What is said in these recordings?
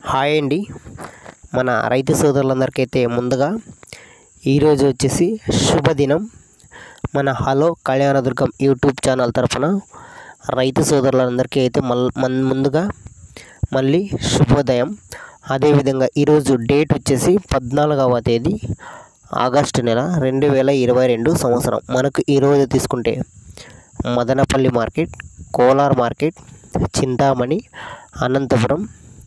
hi అండి మన రైతు సోదరులందరికీ అయితే ముందుగా ఈరోజు వచ్చేసి శుభదినం మన హలో కళ్యాణదుర్గం యూట్యూబ్ ఛానల్ తరఫున రైతు సోదరులందరికీ అయితే మల్ మన్ ముందుగా మళ్ళీ శుభోదయం అదేవిధంగా ఈరోజు డేట్ వచ్చేసి పద్నాలుగవ తేదీ ఆగస్టు నెల రెండు వేల ఇరవై రెండు సంవత్సరం మనకు ఈరోజు తీసుకుంటే మదనపల్లి మార్కెట్ కోలార్ మార్కెట్ చింతామణి అనంతపురం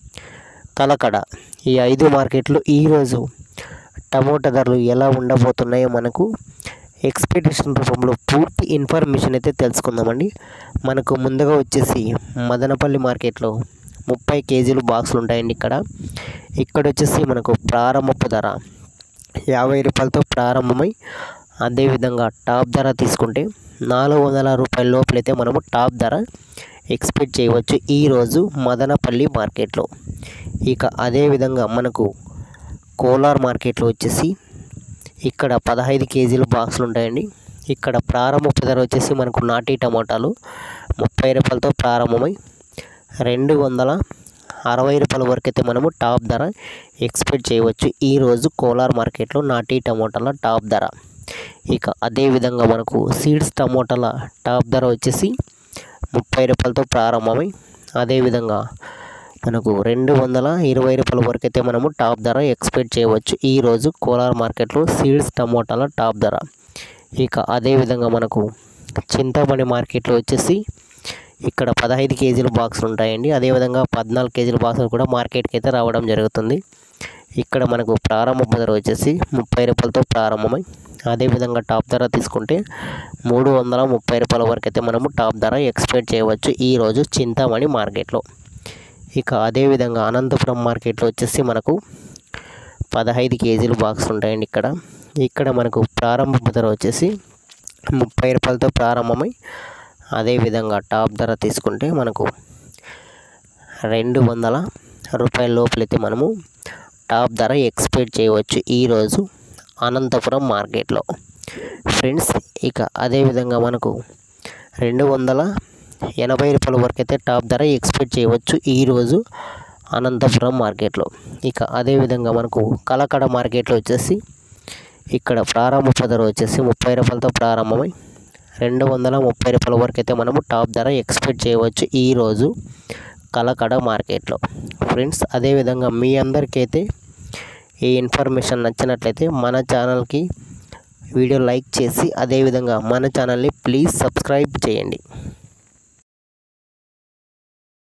కలకడ ఈ ఐదు మార్కెట్లు ఈరోజు టమోటా ధరలు ఎలా ఉండబోతున్నాయో మనకు ఎక్స్పెక్టేషన్ రూపంలో పూర్తి ఇన్ఫర్మేషన్ అయితే తెలుసుకుందామండి మనకు ముందుగా వచ్చేసి మదనపల్లి మార్కెట్లో ముప్పై కేజీలు బాక్సులు ఉంటాయండి ఇక్కడ ఇక్కడ వచ్చేసి మనకు ప్రారంభపు ధర యాభై రూపాయలతో ప్రారంభమై అదేవిధంగా టాప్ ధర తీసుకుంటే నాలుగు వందల రూపాయల లోపలైతే మనము టాప్ ధర ఎక్స్పెక్ట్ చేయవచ్చు ఈరోజు మదనపల్లి మార్కెట్లో ఇక అదేవిధంగా మనకు కోలార్ మార్కెట్లో వచ్చేసి ఇక్కడ పదహైదు కేజీలు బాక్సులు ఉంటాయండి ఇక్కడ ప్రారంభపు ధర వచ్చేసి మనకు నాటి టమాటాలు ముప్పై రూపాయలతో ప్రారంభమై రెండు వందల అరవై రూపాయల వరకు అయితే మనము టాప్ ధర ఎక్స్పెక్ట్ చేయవచ్చు ఈరోజు కోలార్ మార్కెట్లో నాటి టమోటాల టాప్ ధర ఇక అదేవిధంగా మనకు సీడ్స్ టమోటాల టాప్ ధర వచ్చేసి ముప్పై రూపాయలతో ప్రారంభమై అదేవిధంగా మనకు రెండు వందల ఇరవై రూపాయల వరకు అయితే మనము టాప్ ధర ఎక్స్పెక్ట్ చేయవచ్చు ఈరోజు కోలార్ మార్కెట్లో సీడ్స్ టమోటాల టాప్ ధర ఇక అదేవిధంగా మనకు చింతామణి మార్కెట్లో వచ్చేసి ఇక్కడ పదహైదు కేజీల బాక్సులు ఉంటాయండి అదేవిధంగా పద్నాలుగు కేజీల బాక్సులు కూడా మార్కెట్కి అయితే రావడం జరుగుతుంది ఇక్కడ మనకు ప్రారంభ ధర వచ్చేసి ముప్పై రూపాయలతో ప్రారంభమై అదేవిధంగా టాప్ ధర తీసుకుంటే మూడు వందల ముప్పై రూపాయల వరకు అయితే మనము టాప్ ధర ఎక్స్పెక్ట్ చేయవచ్చు ఈరోజు చింతామణి మార్కెట్లో ఇక అదేవిధంగా అనంతపురం మార్కెట్లో వచ్చేసి మనకు పదహైదు కేజీలు బాక్స్ ఉంటాయండి ఇక్కడ ఇక్కడ మనకు ప్రారంభ ధర వచ్చేసి ముప్పై రూపాయలతో ప్రారంభమై అదేవిధంగా టాప్ ధర తీసుకుంటే మనకు రెండు వందల రూపాయల లోపలైతే మనము టాప్ ధర ఎక్స్పెక్ట్ చేయవచ్చు ఈరోజు అనంతపురం మార్కెట్లో ఫ్రెండ్స్ ఇక అదేవిధంగా మనకు రెండు వందల ఎనభై రూపాయల వరకు అయితే టాప్ ధర ఎక్స్పెక్ట్ చేయవచ్చు ఈరోజు అనంతపురం మార్కెట్లో ఇక అదేవిధంగా మనకు కలకడ మార్కెట్లో వచ్చేసి ఇక్కడ ప్రారంభ ధర వచ్చేసి ముప్పై రూపాయలతో ప్రారంభమై రెండు వందల ముప్పై రూపాయల వరకు అయితే మనము టాప్ ధర ఎక్స్పెక్ట్ చేయవచ్చు ఈరోజు కలకడ మార్కెట్లో ఫ్రెండ్స్ అదేవిధంగా మీ అందరికైతే ఈ ఇన్ఫర్మేషన్ నచ్చినట్లయితే మన ఛానల్కి వీడియో లైక్ చేసి అదేవిధంగా మన ఛానల్ని ప్లీజ్ సబ్స్క్రైబ్ చేయండి